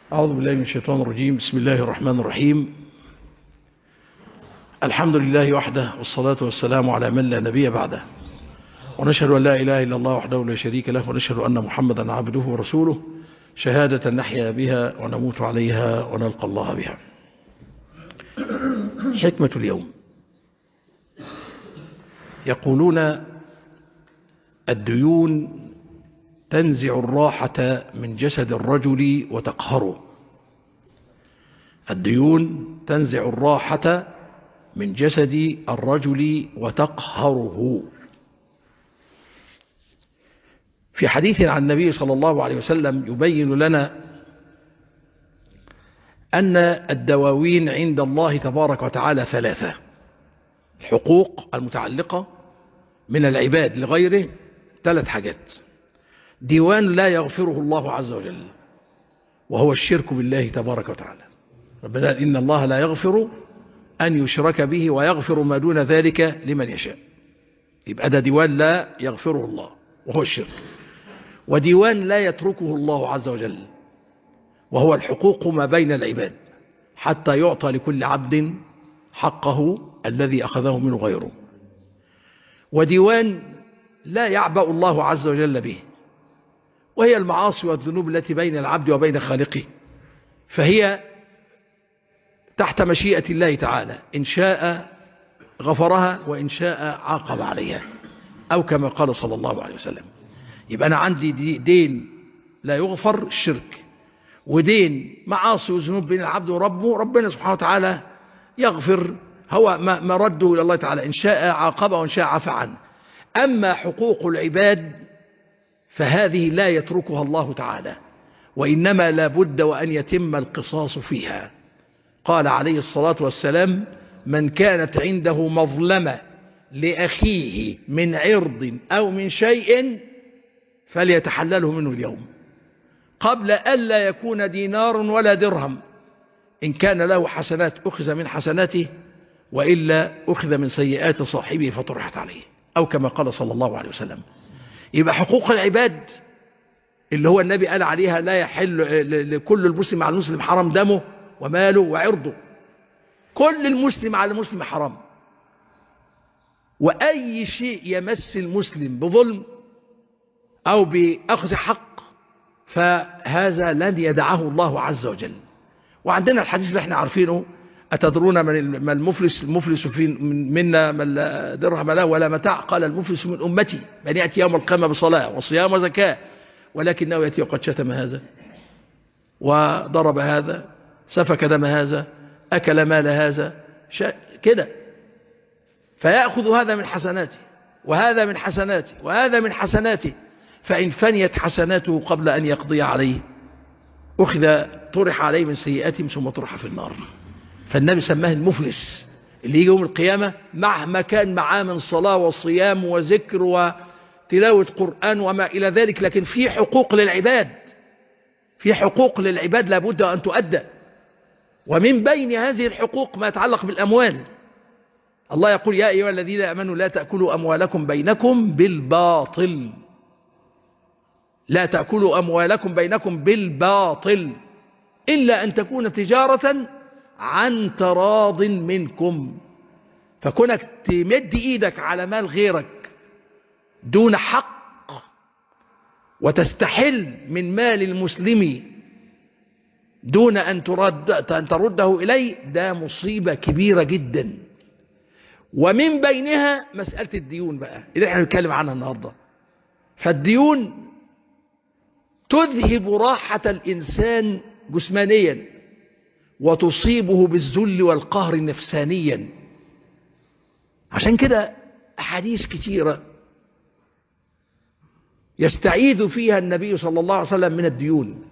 أعوذ بالله من الشيطان الرجيم بسم الله الرحمن الرحيم الحمد لله وحده والصلاة والسلام على من لا نبي بعده ونشهد أن لا إله إلا الله وحده لا شريك له ونشهد أن محمدا عبده ورسوله شهادة نحيا بها ونموت عليها ونلقى الله بها حكمة اليوم يقولون الديون تنزع الراحة من جسد الرجل وتقهره الديون تنزع الراحة من جسد الرجل وتقهره في حديث عن النبي صلى الله عليه وسلم يبين لنا أن الدواوين عند الله تبارك وتعالى ثلاثة الحقوق المتعلقة من العباد لغيره ثلاث حاجات ديوان لا يغفره الله عز وجل وهو الشرك بالله تبارك وتعالى ربنا قال إن الله لا يغفر أن يشرك به ويغفر ما دون ذلك لمن يشاء يبقى ده ديوان لا يغفره الله وهو الشرك وديوان لا يتركه الله عز وجل وهو الحقوق ما بين العباد حتى يعطى لكل عبد حقه الذي أخذه منه غيره وديوان لا يعبأ الله عز وجل به وهي المعاصي والذنوب التي بين العبد وبين خالقه فهي تحت مشيئة الله تعالى إن شاء غفرها وإن شاء عاقب عليها أو كما قال صلى الله عليه وسلم يبقى أنا عندي دين لا يغفر الشرك ودين معاصي وذنوب بين العبد وربه ربنا سبحانه وتعالى يغفر هو ما رده إلى الله تعالى إن شاء عاقبه وإن شاء عفى عنه أما حقوق العباد فهذه لا يتركها الله تعالى وإنما لا بد وأن يتم القصاص فيها قال عليه الصلاة والسلام من كانت عنده مظلمة لأخيه من عرض أو من شيء فليتحلله منه اليوم قبل ألا يكون دينار ولا درهم إن كان له حسنات أخذ من حسناته وإلا أخذ من سيئات صاحبه فطرحت عليه أو كما قال صلى الله عليه وسلم يبقى حقوق العباد اللي هو النبي قال عليها لا يحل لكل المسلم على المسلم حرام دمه وماله وعرضه كل المسلم على المسلم حرام وأي شيء يمس المسلم بظلم أو بأخذ حق فهذا لن يدعه الله عز وجل وعندنا الحديث اللي احنا عارفينه أتدرون من المفلس المفلس في منا من لا درهم له ولا متاع قال المفلس من أمتي من يأتي يوم القيامة بصلاة وصيام وزكاة ولكنه يأتي وقد شتم هذا وضرب هذا سفك دم هذا أكل مال هذا كده فيأخذ هذا من حسناته وهذا من حسناته وهذا من حسناته فإن فنيت حسناته قبل أن يقضي عليه أخذ طرح عليه من سيئاتهم ثم طرح في النار فالنبي سماه المفلس اللي يجي يوم القيامة مهما كان معاه من صلاة وصيام وذكر وتلاوة قرآن وما إلى ذلك لكن في حقوق للعباد في حقوق للعباد لابد أن تؤدى ومن بين هذه الحقوق ما يتعلق بالأموال الله يقول يا أيها الذين أمنوا لا تأكلوا أموالكم بينكم بالباطل لا تأكلوا أموالكم بينكم بالباطل إلا أن تكون تجارة عن تراض منكم فكونك تمد إيدك على مال غيرك دون حق وتستحل من مال المسلم دون أن, ترد أن ترده إليه ده مصيبة كبيرة جدا ومن بينها مسألة الديون بقى اللي احنا بنتكلم عنها النهاردة فالديون تذهب راحة الإنسان جسمانيا وتصيبه بالذل والقهر نفسانيا عشان كده أحاديث كثيرة يستعيذ فيها النبي صلى الله عليه وسلم من الديون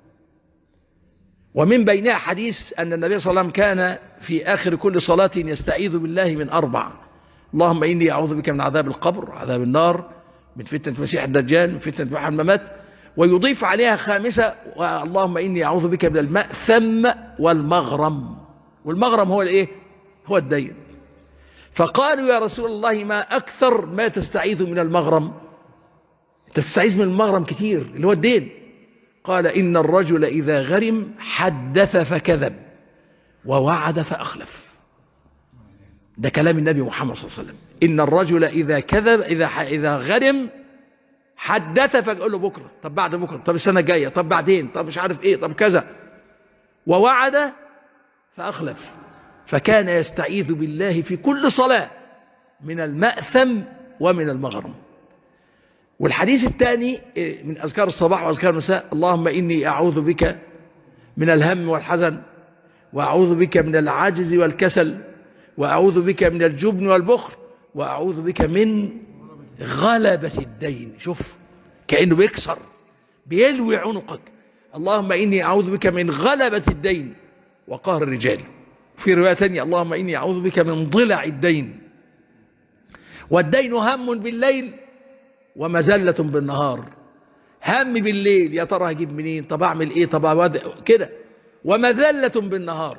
ومن بينها حديث أن النبي صلى الله عليه وسلم كان في آخر كل صلاة يستعيذ بالله من أربع اللهم إني أعوذ بك من عذاب القبر عذاب النار من فتنة مسيح الدجال من فتنة محمد الممات ويضيف عليها خامسة اللهم إني أعوذ بك من المأثم والمغرم والمغرم هو الإيه هو الدين فقالوا يا رسول الله ما أكثر ما تستعيذ من المغرم تستعيذ من المغرم كتير اللي هو الدين قال إن الرجل إذا غرم حدث فكذب ووعد فأخلف ده كلام النبي محمد صلى الله عليه وسلم إن الرجل إذا كذب إذا إذا غرم حدث فقال له بكرة طب بعد بكرة طب السنة الجاية طب بعدين طب مش عارف إيه طب كذا ووعد فأخلف فكان يستعيذ بالله في كل صلاة من المأثم ومن المغرم والحديث الثاني من أذكار الصباح وأذكار المساء اللهم إني أعوذ بك من الهم والحزن وأعوذ بك من العجز والكسل وأعوذ بك من الجبن والبخل وأعوذ بك من غلبة الدين شوف كأنه بيكسر بيلوي عنقك اللهم إني أعوذ بك من غلبة الدين وقهر الرجال في رواية ثانية اللهم إني أعوذ بك من ضلع الدين والدين هم بالليل ومزلة بالنهار هم بالليل يا ترى هجيب منين طب أعمل إيه طب أود كده ومذلة بالنهار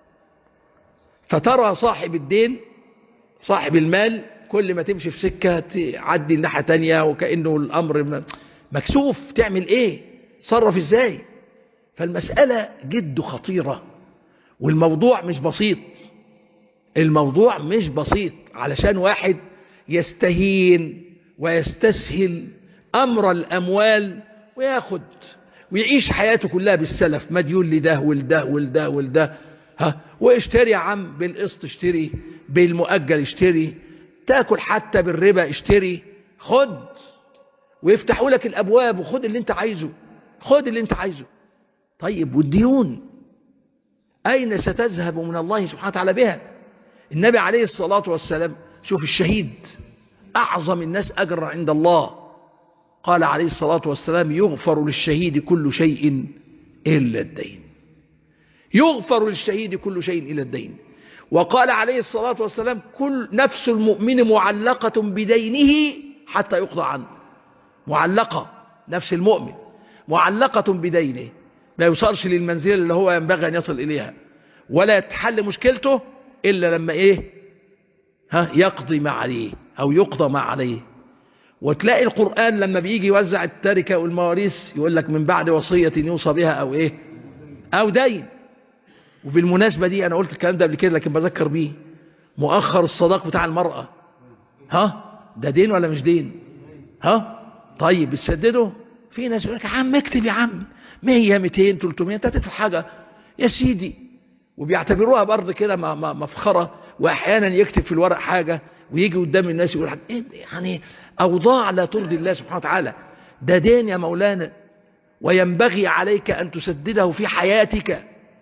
فترى صاحب الدين صاحب المال كل ما تمشي في سكة تعدي الناحية تانية وكأنه الأمر مكسوف تعمل إيه صرف إزاي فالمسألة جد خطيرة والموضوع مش بسيط الموضوع مش بسيط علشان واحد يستهين ويستسهل أمر الأموال وياخد ويعيش حياته كلها بالسلف مديون لده ولده ولده ولده ها واشتري يا عم بالقسط اشتري بالمؤجل اشتري تاكل حتى بالربا اشتري خد ويفتحوا لك الابواب وخد اللي انت عايزه خد اللي انت عايزه طيب والديون اين ستذهب من الله سبحانه وتعالى بها النبي عليه الصلاة والسلام شوف الشهيد اعظم الناس اجرا عند الله قال عليه الصلاة والسلام يغفر للشهيد كل شيء إلا الدين يغفر للشهيد كل شيء إلا الدين وقال عليه الصلاة والسلام كل نفس المؤمن معلقة بدينه حتى يقضى عنه معلقة نفس المؤمن معلقة بدينه ما يوصلش للمنزل اللي هو ينبغي أن يصل إليها ولا يتحل مشكلته إلا لما إيه ها يقضي ما عليه أو يقضى ما عليه وتلاقي القرآن لما بيجي يوزع التركة والمواريث يقول لك من بعد وصية يوصى بها أو إيه أو دين وبالمناسبة دي أنا قلت الكلام ده قبل كده لكن بذكر بيه مؤخر الصداق بتاع المرأة ها ده دين ولا مش دين ها طيب بتسدده في ناس يقول لك يا عم اكتب يا عم 100 200 300 انت هتدفع حاجة يا سيدي وبيعتبروها برضه كده مفخرة واحيانا يكتب في الورق حاجة ويجي قدام الناس يقول حاجة إيه يعني أوضاع لا ترضي الله سبحانه وتعالى ده دين يا مولانا وينبغي عليك أن تسدده في حياتك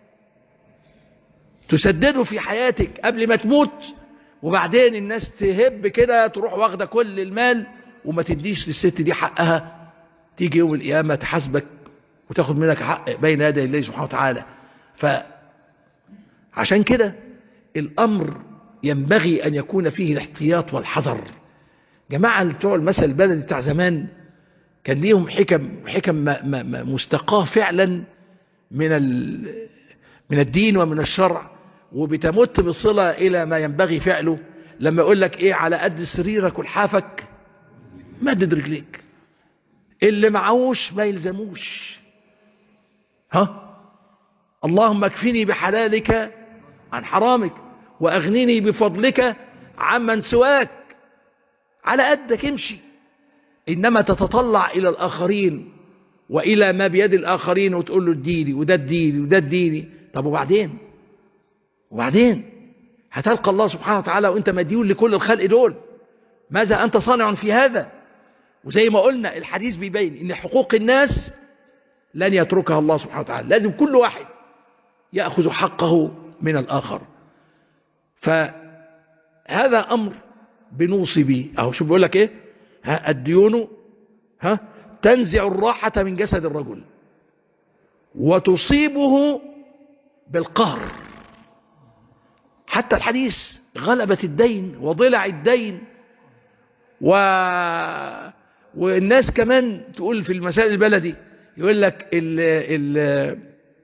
تسدده في حياتك قبل ما تموت وبعدين الناس تهب كده تروح واخده كل المال وما تديش للست دي حقها تيجي يوم القيامة تحاسبك وتاخد منك حق بين يدي الله سبحانه وتعالى فعشان كده الأمر ينبغي أن يكون فيه الاحتياط والحذر جماعة بتوع المثل البلدي بتاع زمان كان ليهم حكم حكم مستقاه فعلا من من الدين ومن الشرع وبتمت بصلة إلى ما ينبغي فعله لما يقول لك إيه على قد سريرك ولحافك مدد رجليك اللي معوش ما يلزموش ها اللهم اكفني بحلالك عن حرامك وأغنني بفضلك عمن سواك على قدك امشي إنما تتطلع إلى الآخرين وإلى ما بيد الآخرين وتقول له اديني وده اديني وده اديني طب وبعدين وبعدين هتلقى الله سبحانه وتعالى وانت مديون لكل الخلق دول ماذا أنت صانع في هذا وزي ما قلنا الحديث بيبين ان حقوق الناس لن يتركها الله سبحانه وتعالى لازم كل واحد يأخذ حقه من الآخر فهذا أمر بنوصي به أهو شو بيقول لك إيه ها الديون ها تنزع الراحة من جسد الرجل وتصيبه بالقهر حتى الحديث غلبة الدين وضلع الدين و... والناس كمان تقول في المسائل البلدي يقول لك ال... ال...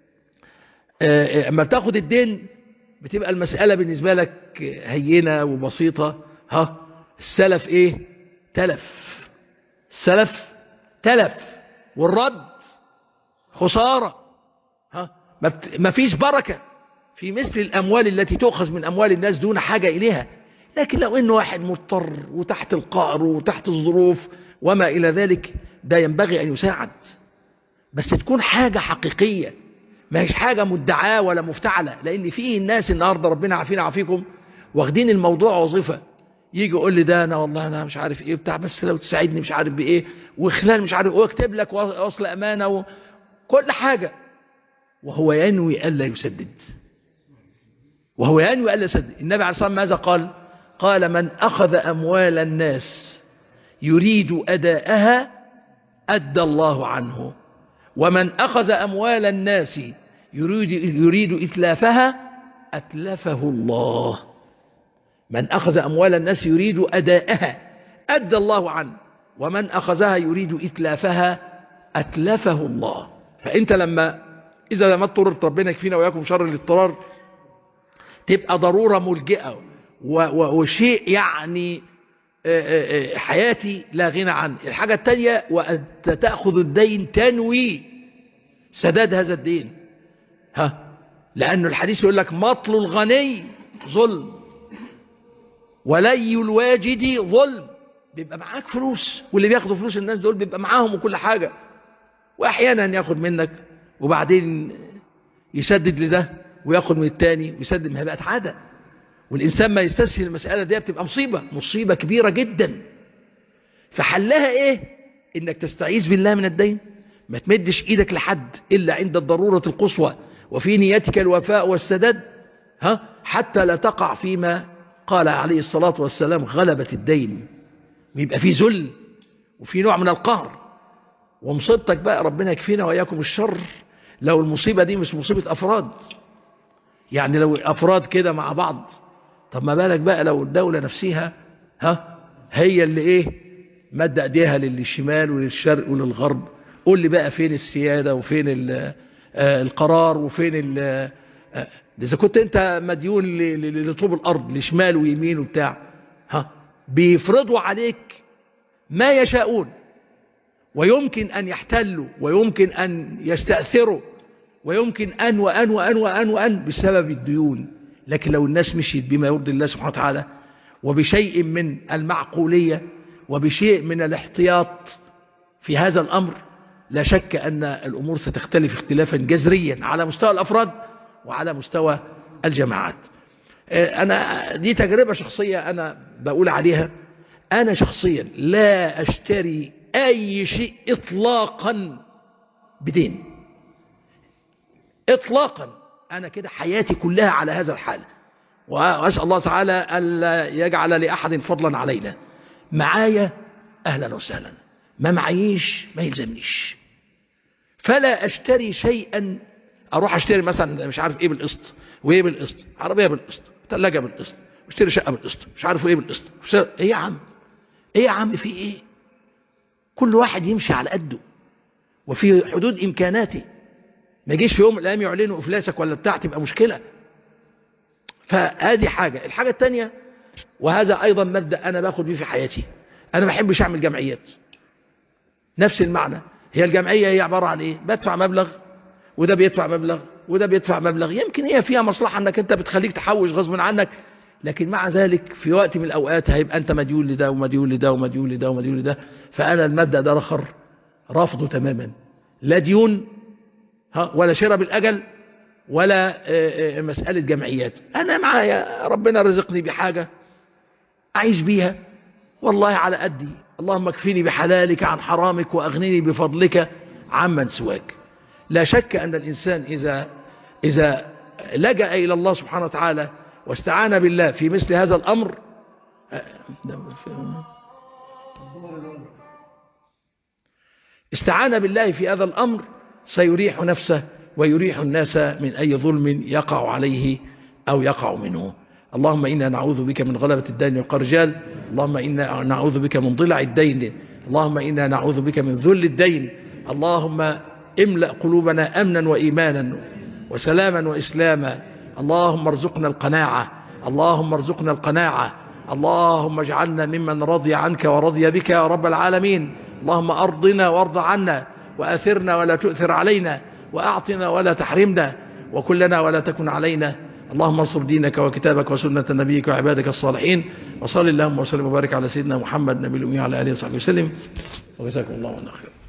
اما تاخد الدين بتبقى المسألة بالنسبة لك هينة وبسيطة ها السلف ايه تلف السلف تلف والرد خسارة ها ما فيش بركة في مثل الأموال التي تؤخذ من أموال الناس دون حاجة إليها لكن لو إنه واحد مضطر وتحت القهر وتحت الظروف وما إلى ذلك ده ينبغي أن يساعد بس تكون حاجة حقيقية ما هيش حاجة مدعاة ولا مفتعلة لأن فيه الناس النهاردة ربنا عافينا عافيكم واخدين الموضوع وظيفة يجي يقول لي ده أنا والله أنا مش عارف إيه بتاع بس لو تساعدني مش عارف بإيه وخلال مش عارف واكتب لك وصل أمانة وكل حاجة وهو ينوي ألا يسدد وهو ينوي ألا يسدد النبي عليه الصلاة والسلام ماذا قال قال من أخذ أموال الناس يريد أداءها أدى الله عنه ومن أخذ أموال الناس يريد, يريد إتلافها أتلفه الله من أخذ أموال الناس يريد أداءها أدى الله عنه ومن أخذها يريد إتلافها أتلفه الله فأنت لما إذا لم اضطررت ربنا يكفينا وياكم شر الاضطرار تبقى ضرورة ملجئة وشيء يعني حياتي لا غنى عنه الحاجة التانية وأنت تأخذ الدين تنوي سداد هذا الدين ها لأنه الحديث يقول لك مطل الغني ظلم ولي الواجد ظلم بيبقى معاك فلوس واللي بياخدوا فلوس الناس دول بيبقى معاهم وكل حاجة وأحيانا ياخد منك وبعدين يسدد لده وياخد من التاني ويسدد ما هي بقت عادة والإنسان ما يستسهل المسألة دي بتبقى مصيبة مصيبة كبيرة جدا فحلها إيه إنك تستعيذ بالله من الدين ما تمدش إيدك لحد إلا عند الضرورة القصوى وفي نيتك الوفاء والسداد ها حتى لا تقع فيما قال عليه الصلاة والسلام غلبة الدين ويبقى في ذل وفي نوع من القهر ومصيبتك بقى ربنا يكفينا وإياكم الشر لو المصيبة دي مش مصيبة أفراد يعني لو أفراد كده مع بعض طب ما بالك بقى لو الدولة نفسها ها هي اللي ايه مد ايديها للشمال وللشرق وللغرب قول لي بقى فين السيادة وفين آه القرار وفين آه اذا كنت انت مديون لطوب الارض لشمال ويمين وبتاع ها بيفرضوا عليك ما يشاءون ويمكن ان يحتلوا ويمكن ان يستأثروا ويمكن ان وان وان وان وان بسبب الديون لكن لو الناس مشيت بما يرضي الله سبحانه وتعالى وبشيء من المعقولية وبشيء من الاحتياط في هذا الأمر لا شك أن الأمور ستختلف اختلافا جذريا على مستوى الأفراد وعلى مستوى الجماعات أنا دي تجربة شخصية أنا بقول عليها أنا شخصيا لا أشتري أي شيء إطلاقا بدين إطلاقا أنا كده حياتي كلها على هذا الحال وأسأل الله تعالى ألا يجعل لأحد فضلا علينا معايا أهلا وسهلا ما معيش ما يلزمنيش فلا أشتري شيئا أروح أشتري مثلا مش عارف إيه بالقسط وإيه بالقسط عربية بالقسط ثلاجة بالقسط واشتري شقة بالقسط مش عارف إيه بالقسط إيه يا عم إيه يا عم في إيه كل واحد يمشي على قده وفي حدود إمكاناته ما يجيش في يوم من الايام يعلنوا افلاسك ولا بتاع تبقى مشكله فهذه حاجه الحاجه الثانيه وهذا ايضا مبدا انا باخد بيه في حياتي انا ما بحبش اعمل جمعيات نفس المعنى هي الجمعيه هي عباره عن ايه بدفع مبلغ وده بيدفع مبلغ وده بيدفع مبلغ يمكن هي فيها مصلحه انك انت بتخليك تحوش غصب عنك لكن مع ذلك في وقت من الاوقات هيبقى انت مديون لده ومديون لده ومديون لده ومديون لده فانا المبدا ده الاخر رافضه تماما لا ديون ها ولا شراء بالأجل ولا مسألة جمعيات أنا معايا ربنا رزقني بحاجة أعيش بيها والله على قدي اللهم اكفيني بحلالك عن حرامك وأغنني بفضلك عمن سواك لا شك أن الإنسان إذا, إذا لجأ إلى الله سبحانه وتعالى واستعان بالله في مثل هذا الأمر استعان بالله في هذا الأمر سيريح نفسه ويريح الناس من أي ظلم يقع عليه أو يقع منه اللهم إنا نعوذ بك من غلبة الدين والقرجال اللهم إنا نعوذ بك من ضلع الدين اللهم إنا نعوذ بك من ذل الدين اللهم املأ قلوبنا أمنا وإيمانا وسلاما وإسلاما اللهم ارزقنا القناعة اللهم ارزقنا القناعة اللهم اجعلنا ممن رضي عنك ورضي بك يا رب العالمين اللهم أرضنا وارض عنا وآثرنا ولا تؤثر علينا وأعطنا ولا تحرمنا وكلنا ولا تكن علينا اللهم انصر دينك وكتابك وسنة نبيك وعبادك الصالحين وصل اللهم وسلم وبارك على سيدنا محمد نبي الأمي وعلى آله وصحبه وسلم وجزاكم الله خيرا